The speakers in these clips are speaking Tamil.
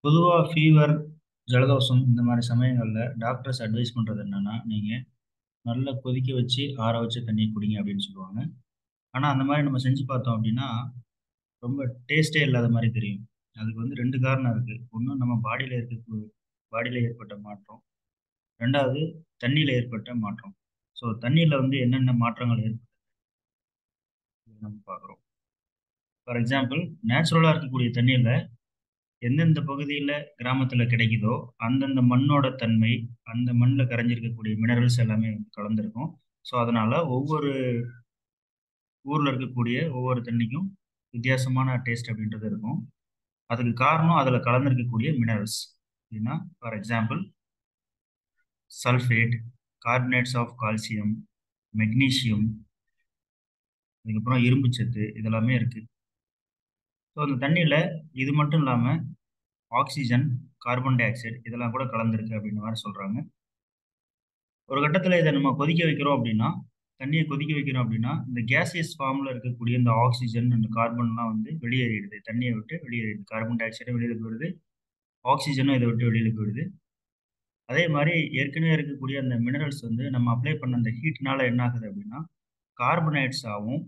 பொதுவா ஃபீவர், ஜலதோஷம் இந்த மாரி சமயங்கள்ல டாக்டர்ஸ் அட்வைஸ் பண்றது என்னன்னா, நீங்க நல்லா கொதிக்க வச்சு, ஆற வச்ச தண்ணீய குடிங்க அப்படின்னு சொல்லுவாங்க. ஆனா, அந்த மாரி நம்ம செஞ்சு பார்த்தோம் அப்படின்னா, ரொம்ப டேஸ்ட்டே இல்லாத மாரி தெரியும். அதுக்கு வந்து 2 காரணம் இருக்கு. ஒண்ணு நம்ம பாடியில இருக்கக்கூ பாடியில ஏற்பட்ட மாற்றம். 2வது தண்ணீல ஏற்பட்ட மாற்றம். ஸோ தண்ணீல வந்து என்னென்ன மாற்றங்கள் ஏற்படுது நம்ம பார்க்குறோம். ஃபார் எக்ஸாம்பிள் நேச்சுரலா இருக்கக்கூடிய தண்ணீல எந்தெந்த பகுதியில கிராமத்தில கிடைக்குதோ, அந்தந்த மண்ணோட தன்மை, அந்த மண்ல கரைஞ்சிருக்கக்கூடிய மினரல்ஸ் எல்லாமே வந்து கலந்திருக்கும். ஸோ அதனால ஒவ்வொரு ஊர்ல இருக்கக்கூடிய ஒவ்வொரு தண்ணிக்கும் வித்தியாசமான டேஸ்ட் அப்படின்றது இருக்கும். அதுக்கு காரணம் அதில கலந்திருக்கக்கூடிய மினரல்ஸ். எப்படின்னா, for example sulphate, carbonates of calcium, magnesium அதுக்கப்புறம் இரும்பு சத்து இதெல்லாமே இருக்கு. ஸோ அந்த தண்ணீல இது மட்டும் இல்லாம ஆக்ஸிஜன், கார்பன் டை ஆக்சைடு இதெல்லாம் கூட கலந்திருக்கு அப்படின்ற மாரி சொல்றாங்க. ஒரு கட்டத்தில இத நம்ம கொதிக்க வைக்கிறோம் அப்படின்னா, தண்ணீய கொதிக்க வைக்கிறோம் அப்படின்னா, இந்த கேசியஸ் ஃபார்ம்ல இருக்கக்கூடிய இந்த ஆக்ஸிஜன் அண்ட் கார்பன்லாம் வந்து வெளியேறிடுது. தண்ணீய விட்டு வெளியேறிடுது. கார்பன் டை ஆக்சைடும் வெளியில போயிடுது. ஆக்ஸிஜனும் இத விட்டு வெளியில போயிடுது. அதே மாரி ஏற்கனவே இருக்கக்கூடிய அந்த மினரல்ஸ் வந்து நம்ம அப்ளை பண்ண அந்த ஹீட்னால என்ன ஆகுது அப்படின்னா, கார்பனேட்ஸாவும்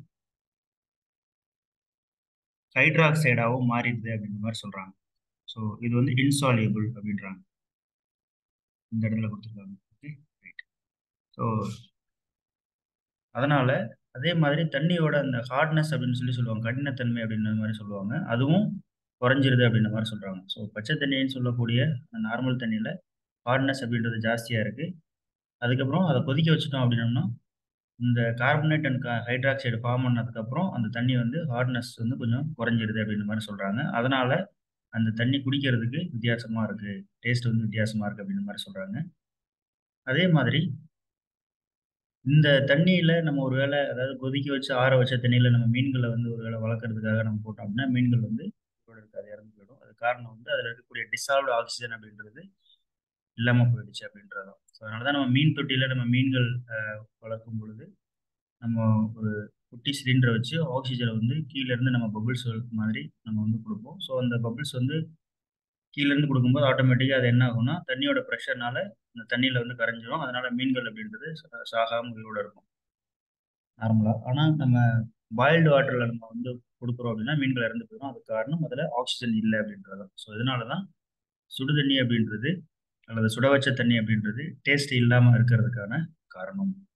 ஹைட்ராக்சைடாவும் மாறிடுது அப்படின்ற மாரி சொல்றாங்க. ஸோ இது வந்து இன்சால்யுபிள் அப்படின்றாங்க. இந்த இடத்துல குடுத்துருக்காங்க. ஓகே. ரைட். ஸோ அதனால அதே மாதிரி தண்ணியோட அந்த ஹார்ட்னஸ் அப்படின்னு சொல்லி சொல்லுவாங்க. கடினத்தன்மை அப்படின்ற மாரி சொல்லுவாங்க. அதுவும் குறைஞ்சிருது அப்படின்ற மாரி சொல்றாங்க. ஸோ பச்சை தண்ணீன்னு சொல்லக்கூடிய அந்த நார்மல் தண்ணீல ஹார்ட்னஸ் அப்படின்றது ஜாஸ்தியா இருக்கு. அதுக்கப்புறம் அத கொதிக்க வச்சுட்டோம் அப்படின்னோம்னா, இந்த கார்பனேட் அண்ட் க ஹைட்ராக்சைடு ஃபார்ம் பண்ணதுக்கப்புறம் அந்த தண்ணி வந்து ஹார்ட்னஸ் வந்து கொஞ்சம் குறைஞ்சிருது அப்படின்ற மாரி சொல்றாங்க. அதனால அந்த தண்ணி குடிக்கிறதுக்கு வித்தியாசமா இருக்கு. டேஸ்ட் வந்து வித்தியாசமா இருக்கு அப்படின்ற மாரி சொல்றாங்க. அதே மாதிரி இந்த தண்ணீல நம்ம ஒரு வேள அதாவது கொதிக்க வச்சு ஆற வச்ச தண்ணீல நம்ம மீன்கள வந்து ஒரு வேள வளர்க்கறதுக்காக நம்ம போட்டோம் அப்படின்னா, மீன்கள் வந்து உயிரோட இருக்காது. இறந்து போயிடும். அதுக்கு காரணம் வந்து அதில இருக்கக்கூடிய டிசால்வ்ட் ஆக்ஸிஜன் அப்படின்றது இல்லாம போயிடுச்சு அப்படின்றது தான். ஸோ அதனால தான் நம்ம மீன் தொட்டியில நம்ம மீன்கள் அ வளர்க்கும் பொழுது, நம்ம ஒரு குட்டி சிலிண்டர வச்சு ஆக்ஸிஜன வந்து கீழ இருந்து நம்ம பபிள்ஸ் மாதிரி நம்ம வந்து குடுப்போம். ஸோ அந்த பபிள்ஸ் வந்து கீழ இருந்து குடுக்கும்போது ஆட்டோமேட்டிக்கா அது என்ன ஆகும்னா, தண்ணியோட பிரஷர்னால அந்த தண்ணீல வந்து கரைஞ்சிரும். அதனால மீன்கள் அப்படின்றது சா சாகாம உயிரோட இருக்கும். நார்மலா. ஆனா நம்ம பாயில்டு வாட்டர்ல நம்ம வந்து குடுக்குறோம் அப்படின்னா, மீன்கள் இறந்து போயிரும். அதுக்கு காரணம் அதில ஆக்ஸிஜன் இல்ல அப்படின்றது தான். ஸோ இதனால தான் சுடு தண்ணி அப்படின்றது அல்லது சுட வச்ச தண்ணி அப்படின்றது டேஸ்ட் இல்லாம இருக்கிறதுக்கான காரணம்.